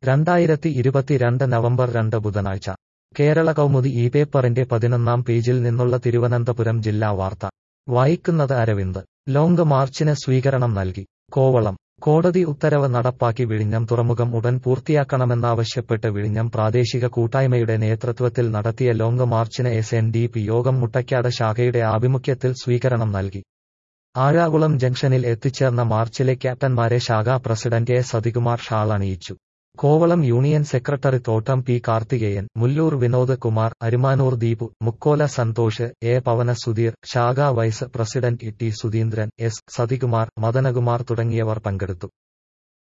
രണ്ടായിരത്തി ഇരുപത്തിരണ്ട് നവംബർ രണ്ട് ബുധനാഴ്ച കേരള കൗമുദി ഈ പേപ്പറിന്റെ പതിനൊന്നാം പേജിൽ നിന്നുള്ള തിരുവനന്തപുരം ജില്ലാ വാർത്ത വായിക്കുന്നത് അരവിന്ദ് ലോങ് മാർച്ചിന് സ്വീകരണം നൽകി കോവളം കോടതി ഉത്തരവ് നടപ്പാക്കി വിഴിഞ്ഞം തുറമുഖം ഉടൻ പൂർത്തിയാക്കണമെന്നാവശ്യപ്പെട്ട് വിഴിഞ്ഞം പ്രാദേശിക കൂട്ടായ്മയുടെ നേതൃത്വത്തിൽ നടത്തിയ ലോങ് മാർച്ചിന് എസ് എൻ ഡി പി യോഗം മുട്ടയ്ക്കാട് ശാഖയുടെ ആഭിമുഖ്യത്തിൽ സ്വീകരണം നൽകി ആഴാകുളം ജംഗ്ഷനിൽ എത്തിച്ചേർന്ന മാർച്ചിലെ ക്യാപ്റ്റന്മാരെ ശാഖാ പ്രസിഡന്റ് എ സതികുമാർ ഷാൾ അണിയിച്ചു Kovalam union secretary Thottam P Karthikeyan Mullur Vinod Kumar Arumanoor Deepu Mukkola Santhosh A Pavana Sudheer ശാഖാ vice president T Sudheendran S Sathikumar Madanakumar തുടങ്ങിയവർ പങ്കെടുത്തു